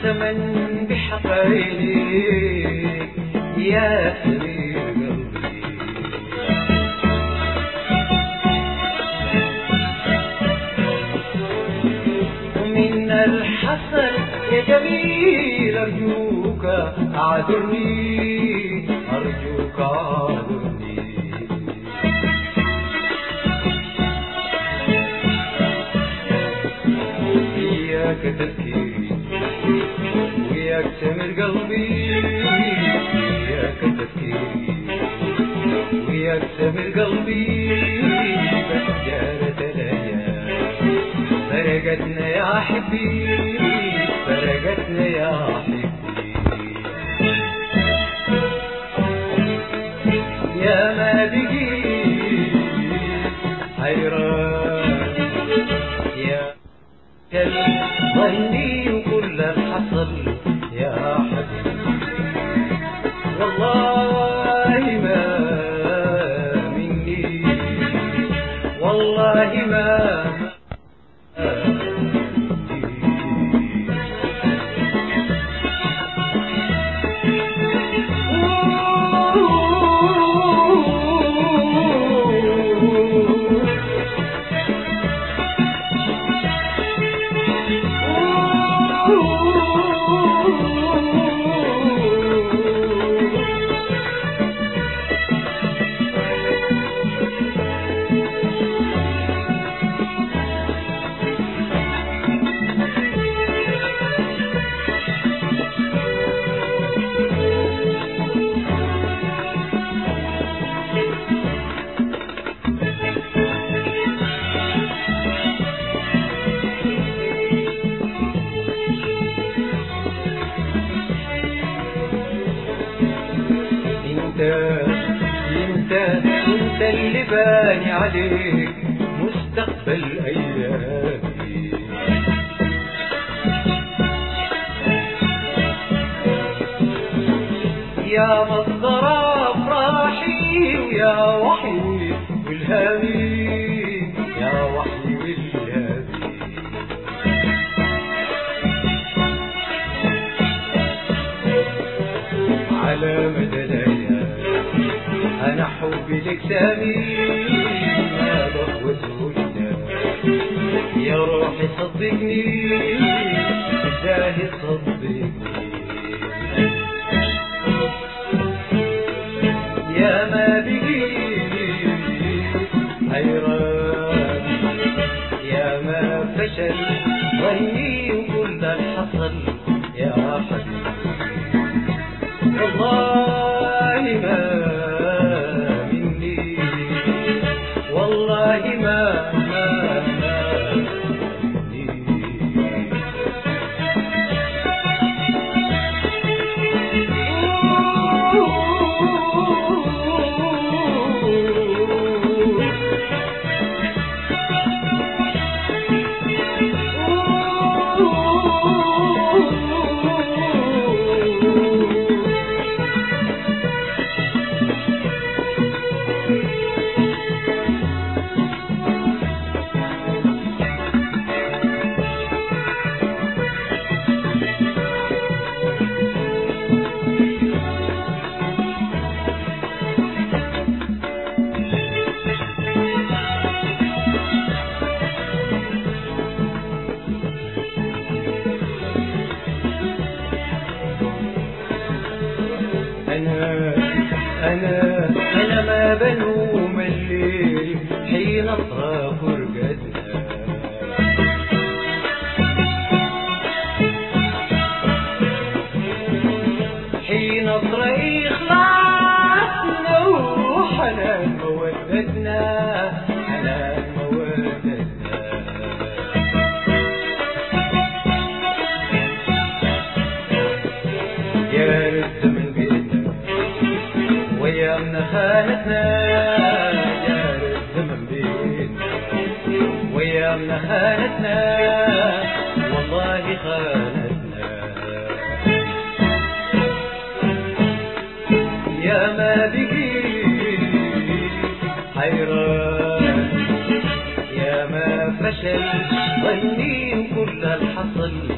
الثمن بحقيني يا سمير قلبي ومن الحسن يا جميل أرجوك أعذرني أرجوك أعذرني إياك تفكيري وياك سمر قلبي وياك تفكيري وياك سمر قلبي بس جارت الأيام فرقتنا يا حبي فرقتنا يا حبي يا ما بقي حيران يا كل ظني وكل الحصل يا حبيبي والله ما مني والله ما انت انت انت اللي باني عليك مستقبل ايامي يا مصدر افراحي ويا وحي والهامي يا وحي والهامي على مدى الايام انا حبي لك سامي ما ضوته يا روحي صدقني بالله صدقني يا ما بقي حيران يا ما فشل ظني وكل الحصل يا حبيبي والله ما مني والله ما ما ما مني أنا أنا أنا ما بلوم الليل حين أطرى فرقتنا حين أطرى إخلاصنا وحنان مودتنا حنان مودتنا يا رد من بيتنا ويامنا خانتنا يا رد من بيتنا ويامنا خانتنا والله خانتنا يا ما بقي حيران يا ما فشل ظني كل الحصل